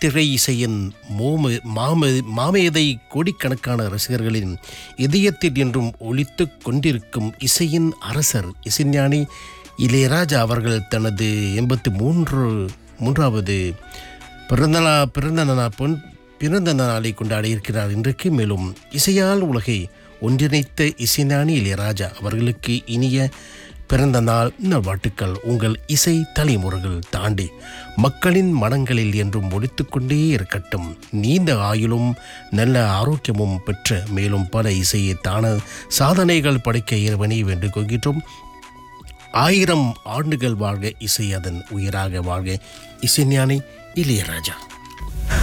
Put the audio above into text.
திரை இசையின் மோம மாம மாமேதை கோடிக்கணக்கான ரசிகர்களின் இதயத்தில் என்றும் ஒலித்துக் கொண்டிருக்கும் இசையின் அரசர் இசைஞானி இளையராஜா அவர்கள் தனது எண்பத்தி மூன்று மூன்றாவது பிறந்த நா பிறந்த நா பொன் பிறந்த நாளை கொண்டாடி இருக்கிறார் இன்றைக்கு மேலும் இசையால் உலகை ஒன்றிணைத்த இசைஞானி இளையராஜா அவர்களுக்கு இனிய பிறந்த நாள் நல்வாழ்த்துக்கள் உங்கள் இசை தலைமுறைகள் தாண்டி மக்களின் மனங்களில் என்றும் ஒழித்துக்கொண்டே இருக்கட்டும் நீண்ட ஆயுளும் நல்ல ஆரோக்கியமும் பெற்ற மேலும் பல இசையை தான சாதனைகள் படைக்க இறைவனை வேண்டிக் கொள்கின்றோம் ஆயிரம் ஆண்டுகள் வாழ்க இசை அதன் உயிராக வாழ்க இசைஞானி இளையராஜா